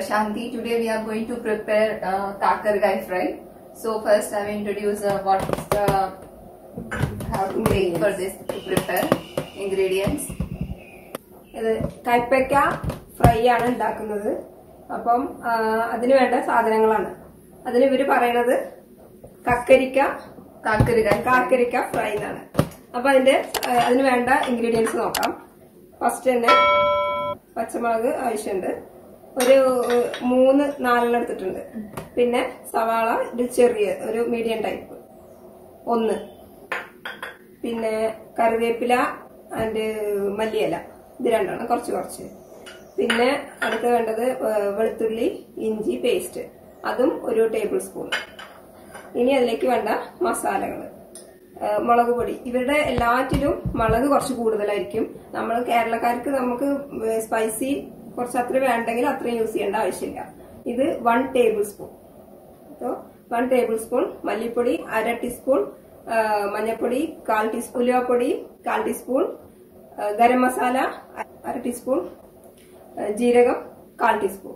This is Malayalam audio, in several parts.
Prashanti. Today we are going to prepare uh, kakargai fry. So first I will introduce uh, what is the how to make for this to prepare ingredients. ഇത് കൈപ്പയ്ക്ക ഫ്രൈ ആണ് ഉണ്ടാക്കുന്നത് അപ്പം ആ, അതിന് വേണ്ട സാധനങ്ങളാണ് അതിന് ഇവര് പറയണത് കക്കരിക്ക Kakargai fry. കാക്കരിക്ക ഫ്രൈ എന്നാണ് അപ്പൊ അതിന്റെ ആ, അതിന് വേണ്ട ഇൻഗ്രീഡിയൻസ് നോക്കാം ഫസ്റ്റ് തന്നെ പച്ചമുളക് ആവശ്യമുണ്ട് ഒരു ഏഹ്, മൂന്ന് നാലെണ്ണം എടുത്തിട്ടുണ്ട് പിന്നെ സവാള ഒരു ചെറിയ ഒരു മീഡിയം ടൈപ്പ് ഒന്ന് പിന്നെ കറിവേപ്പില ആൻഡ് മല്ലിയില ഇത് രണ്ടെണ്ണം കുറച്ച് കുറച്ച് പിന്നെ അടുത്ത് വേണ്ടത് ഏഹ്, വെളുത്തുള്ളി ഇഞ്ചി പേസ്റ്റ് അതും ഒരു ടേബിൾ സ്പൂൺ ഇനി അതിലേക്ക് വേണ്ട മസാലകൾ മുളക് പൊടി ഇവരുടെ എല്ലാറ്റിലും മുളക് കുറച്ച് കൂടുതലായിരിക്കും നമ്മൾ കേരളക്കാർക്ക് നമുക്ക് സ്പൈസി കുറച്ച് അത്ര വേണ്ടെങ്കിൽ അത്രയും യൂസ് ചെയ്യേണ്ട ആവശ്യമില്ല ഇത് വൺ ടേബിൾ സ്പൂൺ അപ്പോൾ വൺ ടേബിൾ സ്പൂൺ മല്ലിപ്പൊടി അര ടീസ്പൂൺ ആ, മഞ്ഞൾപ്പൊടി കാൽ ടീസ്പൂൺ ഉലുവപ്പൊടി കാൽ ടീസ്പൂൺ ആ, ഗരം മസാല അര ടീസ്പൂൺ ആ, ജീരകം കാൽ ടീസ്പൂൺ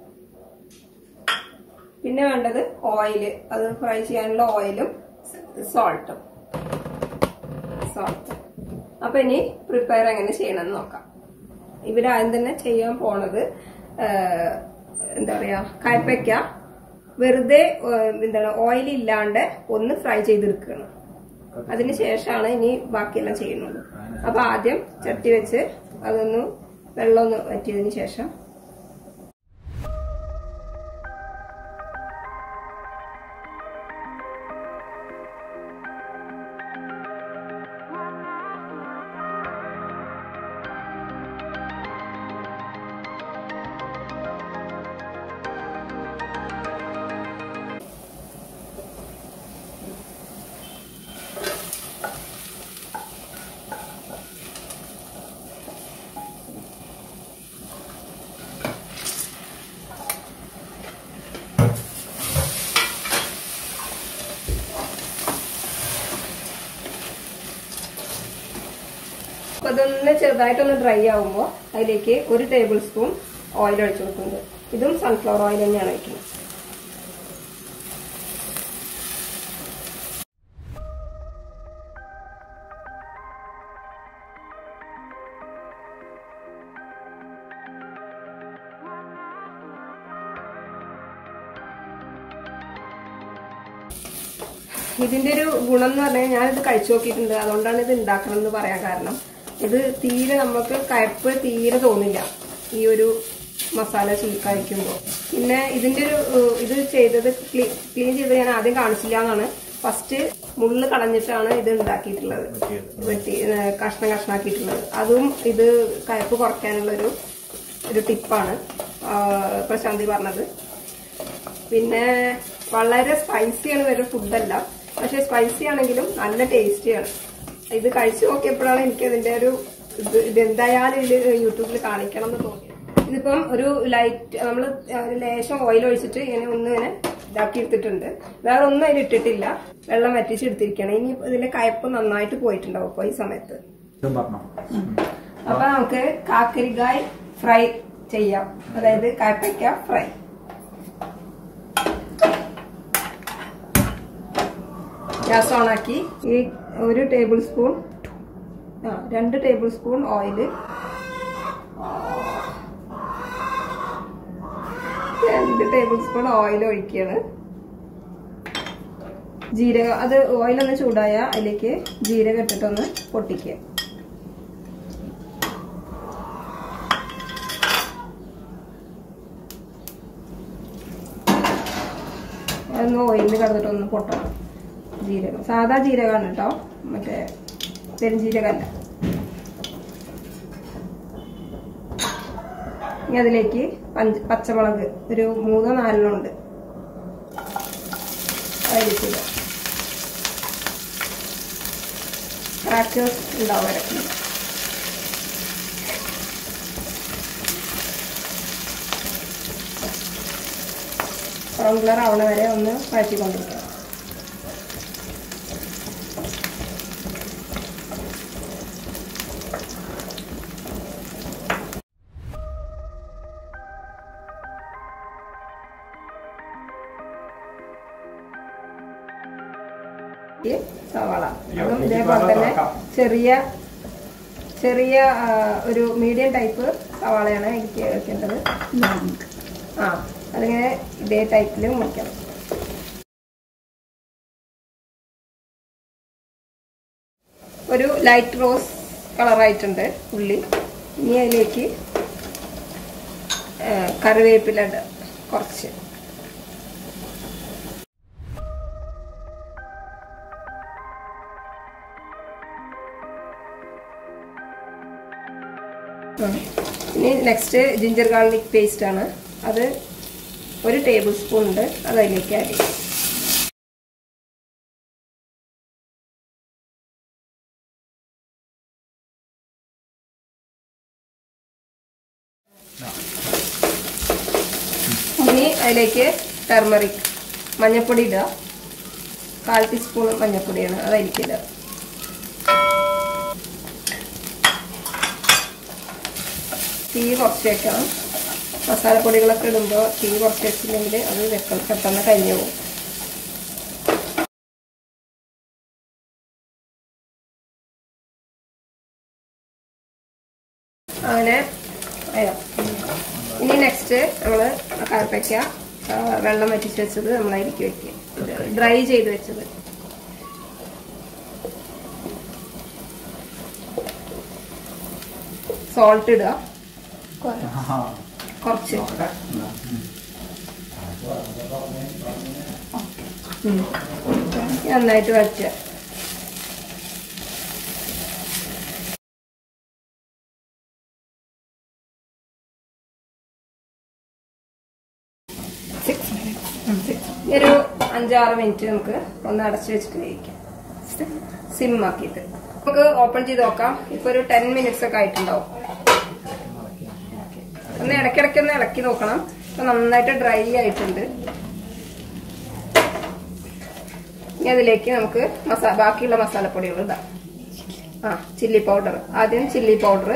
പിന്നെ വേണ്ടത് ഓയില് അത് ഫ്രൈ ചെയ്യാനുള്ള ഓയിലും സോൾട്ടും സോൾട്ട് അപ്പൊ ഇനി പ്രിപ്പയർ എങ്ങനെ ചെയ്യണമെന്ന് നോക്കാം ഇവരാദ്യം തന്നെ ചെയ്യാൻ പോണത് ആ, എന്താ പറയാ കയ്പയ്ക്ക വെറുതെ ആ, എന്താണ് ഓയിൽ ഇല്ലാണ്ട് ഒന്ന് ഫ്രൈ ചെയ്തെടുക്കണം അതിന് ശേഷമാണ് ഇനി ബാക്കിയെല്ലാം ചെയ്യുന്നത് അപ്പൊ ആദ്യം ചട്ടി വെച്ച് അതൊന്ന് വെള്ളം ഒന്ന് വറ്റിയതിന് ശേഷം അപ്പൊ അതൊന്ന് ചെറുതായിട്ടൊന്ന് ഡ്രൈ ആവുമ്പോൾ അതിലേക്ക് ഒരു ടേബിൾ സ്പൂൺ ഓയിൽ ഒഴിച്ചു കൊടുക്കുന്നുണ്ട് ഇതും സൺഫ്ലവർ ഓയിൽ തന്നെയാണ് ഒഴിക്കുന്നത് ഇതിന്റെ ഒരു ഗുണം എന്ന് പറഞ്ഞാൽ ഞാനിത് കഴിച്ചു നോക്കിയിട്ടുണ്ട് അതുകൊണ്ടാണ് ഇത് ഉണ്ടാക്കണം എന്ന് പറയാൻ കാരണം ഇത് തീരെ നമുക്ക് കയപ്പ് തീരെ തോന്നില്ല ഈ ഒരു മസാല ചീ കഴിക്കുമ്പോൾ പിന്നെ ഇതിന്റെ ഒരു ഏഹ്, ഇത് ചെയ്തത് ക്ലീൻ ചെയ്തത് ഞാൻ ആദ്യം കാണിച്ചില്ല എന്നാണ് ഫസ്റ്റ് മുള്ള് കളഞ്ഞിട്ടാണ് ഇത് ഉണ്ടാക്കിയിട്ടുള്ളത് വെട്ടി ഏഹ്, കഷ്ണം കഷ്ണാക്കിയിട്ടുള്ളത് അതും ഇത് കയപ്പ് കുറയ്ക്കാനുള്ള ഒരു ഒരു ടിപ്പാണ് പ്രശാന്തി പറഞ്ഞത് പിന്നെ വളരെ സ്പൈസിയാണ് വരുന്ന ഫുഡല്ല പക്ഷെ സ്പൈസി ആണെങ്കിലും നല്ല ടേസ്റ്റിയാണ് ഇത് കഴിച്ചു നോക്കിയപ്പോഴാണ് എനിക്ക് അതിന്റെ ഒരു ഇത് ഇതെന്തായാലും ഇതിൽ യൂട്യൂബിൽ കാണിക്കണം എന്ന് തോന്നി ഇതിപ്പം ഒരു ലൈറ്റ് നമ്മൾ ലേശം ഓയിൽ ഒഴിച്ചിട്ട് ഇങ്ങനെ ഒന്ന് ഇങ്ങനെ ഇതാക്കി എടുത്തിട്ടുണ്ട് വേറെ ഒന്നും അതിൽ ഇട്ടിട്ടില്ല വെള്ളം വറ്റിച്ചെടുത്തിരിക്കണം ഇനി ഇതിന്റെ കയപ്പ് നന്നായിട്ട് പോയിട്ടുണ്ടാവും ഇപ്പൊ ഈ സമയത്ത് ഇതും പറഞ്ഞോ അപ്പൊ നമുക്ക് കാക്കരിക്കായ് ഫ്രൈ ചെയ്യാം അതായത് കയ്പയ്ക്ക ഫ്രൈ ഗ്യാസ് ഓണാക്കി ഈ ഒരു ടേബിൾ സ്പൂൺ ആ രണ്ട് ടേബിൾ സ്പൂൺ ഓയില് രണ്ട് ടേബിൾ സ്പൂൺ ഓയിൽ ഒഴിക്കുകയാണ് ജീരകം അത് ഓയിലൊന്ന് ചൂടായ അതിലേക്ക് ജീരകം ഇട്ടിട്ടൊന്ന് പൊട്ടിക്കുക അതൊന്ന് ഓയിലിൽ കിടന്നിട്ടൊന്ന് പൊട്ടണം ജീരകം സാധാ ജീരകമാണ് കേട്ടോ മറ്റേ പെരുംജീരകമല്ല ഇനി അതിലേക്ക് പഞ്ച പച്ചമുളക് ഒരു മൂന്നോ നാലെണ്ണം ഉണ്ട് അതിലേക്കില്ല ക്രാക്കേഴ്സ് ഉണ്ടാവും ഇടയ്ക്ക് ബ്രൗൺ കളർ ആവണ വരെ ഒന്ന് വഴറ്റിക്കൊണ്ടിരിക്കണം ഈ സവാള അതും ഇതേപോലെ തന്നെ ചെറിയ ചെറിയ ആ, ഒരു മീഡിയം ടൈപ്പ് സവാളയാണ് എനിക്ക് വെക്കേണ്ടത് ആ അതിങ്ങനെ ഇതേ ടൈപ്പിൽ മുറിക്കണം ഒരു ലൈറ്റ് റോസ് കളറായിട്ടുണ്ട് ഉള്ളി ഇനി അതിലേക്ക് ആ, കറിവേപ്പില ഇടുക കുറച്ച് ഉം. ഇനി നെക്സ്റ്റ് ജിഞ്ചർ ഗാർലിക് പേസ്റ്റ് ആണ് അത് ഒരു ടേബിൾ സ്പൂൺ ഉണ്ട് അത് അതിലേക്ക് ആഡ് ചെയ്യും ഇനി അതിലേക്ക് ടെർമറിക് മഞ്ഞൾപ്പൊടി ഇടുക കാൽ ടീസ്പൂൺ മഞ്ഞൾപ്പൊടിയാണ് അത് അതിലേക്ക് ഇടുക തീ കുറച്ച് വെക്കണം മസാലപ്പൊടികളൊക്കെ ഇടുമ്പോൾ തീ കുറച്ച് വെച്ചില്ലെങ്കിൽ അത് വെക്കണം പെട്ടെന്ന് കരിഞ്ഞു പോകും അങ്ങനെ ആയോ. ഇനി നെക്സ്റ്റ് നമ്മൾ കറുപ്പയ്ക്ക ആ, വെള്ളം വറ്റിച്ച് വെച്ചത് നമ്മളതിലേക്ക് വെക്കുക ഡ്രൈ ചെയ്ത് വെച്ചത് സോൾട്ട് ഇടുക കുറച്ച് ഉം. നന്നായിട്ട് വറ്റുക ഒരു അഞ്ചാറ് മിനിറ്റ് നമുക്ക് ഒന്ന് അടച്ചു വെച്ചിട്ട് വേവിക്കാം സിം ആക്കിയിട്ട് നമുക്ക് ഓപ്പൺ ചെയ്ത് നോക്കാം ഇപ്പൊ ഒരു ടെൻ മിനിറ്റ്സ് ഒക്കെ ആയിട്ടുണ്ടാവും ഒന്ന് ഇടയ്ക്കിടയ്ക്ക് ഒന്ന് ഇളക്കി നോക്കണം ഇപ്പൊ നന്നായിട്ട് ഡ്രൈ ആയിട്ടുണ്ട് ഇനി അതിലേക്ക് നമുക്ക് മസാ ബാക്കിയുള്ള മസാലപ്പൊടികൾ ഇടാം ആ ചില്ലി പൗഡർ ആദ്യം ചില്ലി പൗഡർ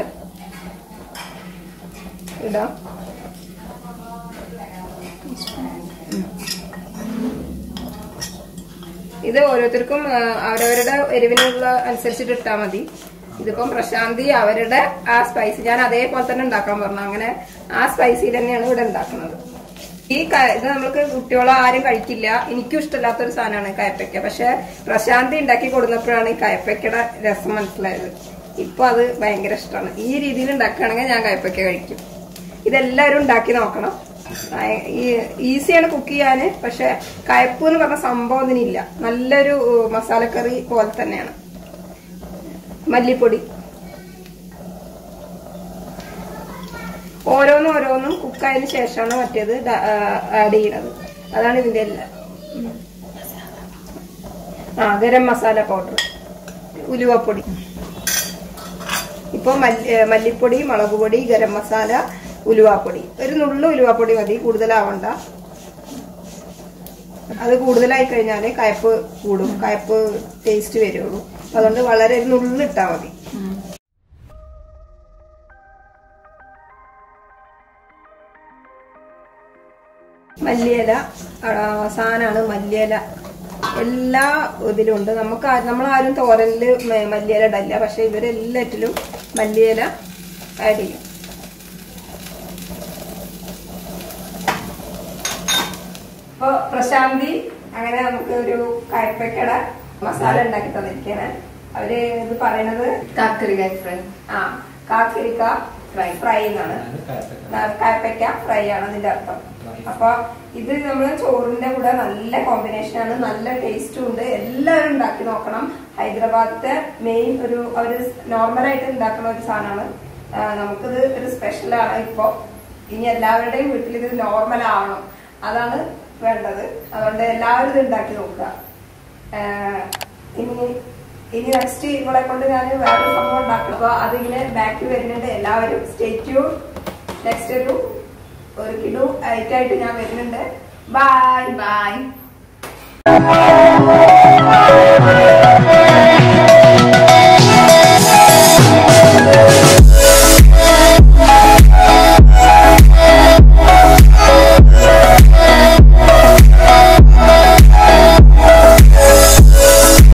ഇടാം ഇത് ഓരോരുത്തർക്കും ആ, അവരവരുടെ എരിവിനുള്ള അനുസരിച്ചിട്ട് ഇട്ടാൽ മതി ഇതിപ്പം പ്രശാന്തി അവരുടെ ആ സ്പൈസി ഞാൻ അതേപോലെ തന്നെ ഉണ്ടാക്കാൻ പറഞ്ഞു അങ്ങനെ ആ സ്പൈസിൽ തന്നെയാണ് ഇവിടെ ഉണ്ടാക്കുന്നത് ഈ ക- ഇത് നമ്മൾക്ക് കുട്ടികളോ ആരും കഴിക്കില്ല എനിക്കും ഇഷ്ടമില്ലാത്തൊരു സാധനമാണ് കയപ്പയ്ക്ക പക്ഷെ പ്രശാന്തി ഉണ്ടാക്കി കൊടുന്നപ്പോഴാണ് ഈ കയപ്പയ്ക്കയുടെ രസം മനസ്സിലായത് ഇപ്പൊ അത് ഭയങ്കര ഇഷ്ടമാണ് ഈ രീതിയിൽ ഉണ്ടാക്കുകയാണെങ്കിൽ ഞാൻ കയപ്പയ്ക്ക കഴിക്കും ഇതെല്ലാവരും ഉണ്ടാക്കി നോക്കണം ഭയ- ഈ ഈസിയാണ് കുക്ക് ചെയ്യാന് പക്ഷെ കയപ്പ് എന്ന് പറഞ്ഞ സംഭവം ഇതിനില്ല നല്ലൊരു ഏഹ്, മസാലക്കറി പോലെ തന്നെയാണ് മല്ലിപ്പൊടി ഓരോന്നും ഓരോന്നും കുക്കായതിനു ശേഷമാണ് മറ്റേത് ആഡ് ചെയ്യുന്നത് അതാണ് ഇതിന്റെ എല്ലാം ആ ഗരം മസാല പൗഡർ ഉലുവപ്പൊടി ഇപ്പൊ മല്ലി ഏ, മല്ലിപ്പൊടി മുളക് പൊടി ഗരം മസാല ഉലുവാപ്പൊടി ഒരു നുള്ളു ഉലുവാപ്പൊടി മതി കൂടുതലാവണ്ട അത് കൂടുതലായി കഴിഞ്ഞാൽ കയപ്പ് കൂടും കയപ്പ് ടേസ്റ്റ് വരുള്ളൂ അതുകൊണ്ട് വളരെ ഒരു നുള്ളിട്ടാ മതി മല്ലിയില ആ, അവസാനാണ് മല്ലിയില എല്ലാ ഇതിലും ഉണ്ട് നമുക്ക് ആ- നമ്മളാരും തോരനില് മ- മല്ലിയില ഇടല്ല പക്ഷെ ഇവരെല്ലാറ്റിലും മല്ലിയില ആഡ് ചെയ്യും അപ്പൊ പ്രശാന്തി അങ്ങനെ നമുക്ക് ഒരു കയപ്പക്കട മസാല ഉണ്ടാക്കി തന്നിരിക്കാണ് അവര് ഇത് പറയണത് കാക്കറികായ് ഫ്രൈ ആ കാക്കരിക്ക ഫ്രൈ ഫ്രൈ എന്നാണ് കായപ്പയ്ക്ക ഫ്രൈ ആണ് അതിന്റെ അർത്ഥം അപ്പൊ ഇത് നമ്മള് ചോറിന്റെ കൂടെ നല്ല കോമ്പിനേഷൻ ആണ് നല്ല ടേസ്റ്റും ഉണ്ട് എല്ലാവരും ഉണ്ടാക്കി നോക്കണം ഹൈദരാബാദത്തെ മെയിൻ ഒരു അവര് നോർമലായിട്ട് ഉണ്ടാക്കുന്ന ഒരു സാധനമാണ് ആ, നമുക്കിത് ഒരു സ്പെഷ്യൽ ആണ് ഇപ്പൊ ഇനി എല്ലാവരുടെയും വീട്ടിൽ ഇത് നോർമൽ ആവണം അതാണ് വേണ്ടത് അതുകൊണ്ട് എല്ലാവരും ഇത് ഉണ്ടാക്കി നോക്കുക ആ, ഇനി ഇനി നെക്സ്റ്റ് ഇവളെ കൊണ്ട് ഞാൻ വേറൊരു സംഭവം ഉണ്ടാക്കണം അപ്പൊ അതിങ്ങനെ ബാക്കി വരുന്നുണ്ട് എല്ലാവരും സ്റ്റേറ്റ്യൂ നെക്സ്റ്റ് ഒരു ഒരു കിലോ ഐറ്റായിട്ട് ഞാൻ വരുന്നുണ്ട് ബൈ ബൈ